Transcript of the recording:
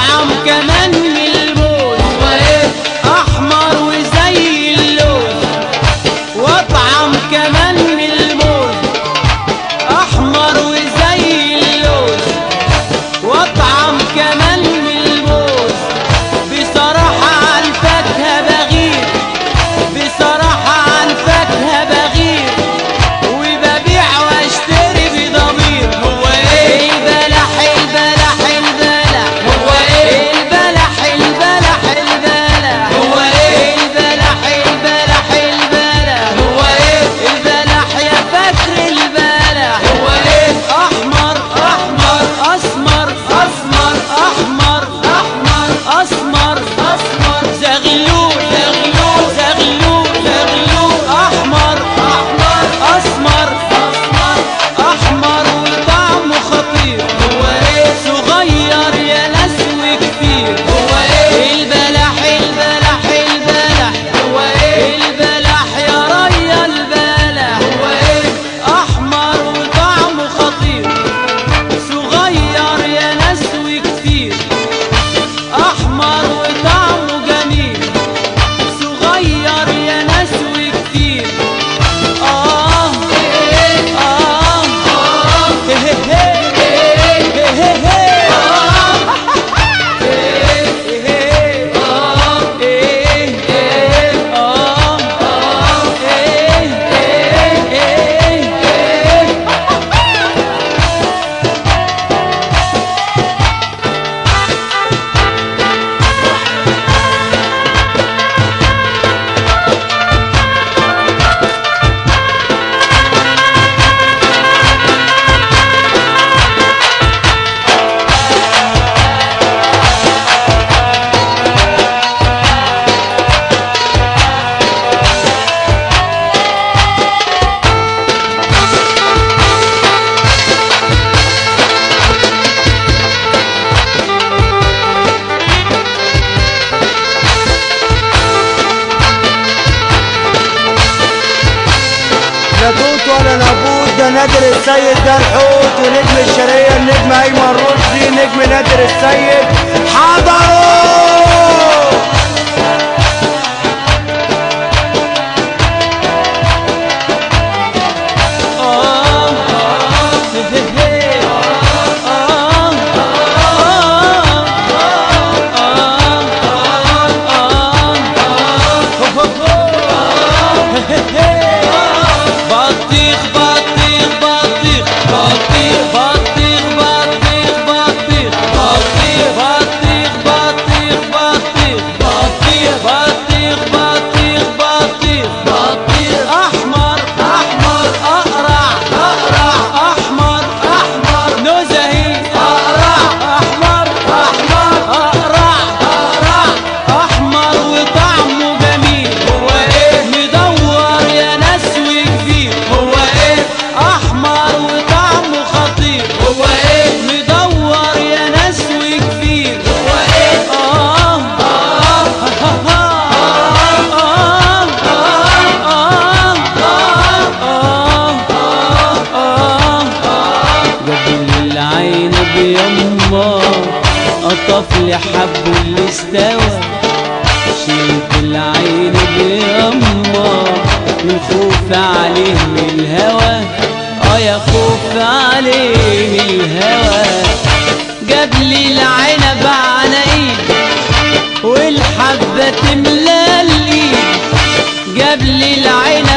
واطعم كمان من الموز هو ايه احمر وزي اللوز واطعم كمان من الموز احمر وزي اللوز واطعم كمان من الموز بصراحة عن فاكهة بغير بصراحة عن فاكهة بغير وببيع واشتري بضمير هو ايه البلح البلح البلح هو ايه البلح البلح البلح هو ايه البلح البلح البلح هو ايه البلح يا فاكر البلح هو ايه احمر احمر اسمر اسمر احمر احمر اسمر اسمر زغلول زغلول زغلول زغلول احمر احمر اسمر اسمر احمر وطعمه خطير هو ايه صغير يا ناس وكتير هو ايه البلح البلح البلح هو ايه البلح يا ريا البلح هو ايه احمر وطعمه خطير صغير يا ناس وكتير احمر وطعمه جميل صغير يا ناس وكتير اه ايه اه اه هي هي هي هي هي ايه اه ايه ايه اه اه ايه ايه ايه لا توت ولا نابوت ده نادر السيد ده الحوت ونجم الشرقية النجم أيمن رشدي نجم نادر السيد حضروا بطيخ بطيخ بطيخ بطيخ بطيخ بطيخ بطيخ بطيخ بطيخ بطيخ بطيخ بطيخ بطيخ بطيخ بطيخ بطيخ احمر احمر اقرع اقرع احمر احمر نزهي اقرع احمر احمر اقرع اقرع احمر وطعمه جميل هو ايه مدور يا ناس وكبير هو ايه احمر وطعمه خطير هو ايه مدور يا ناس وكبير هو ايه آه آه آه جبل العين بيما قطف لي حب اللي استوى شلت العين بيما من خوف عليه من الهوى اه يا خوف عليه من الهوى جاب لي العنب على ايدي والحبة تملى الايد جاب لي العنب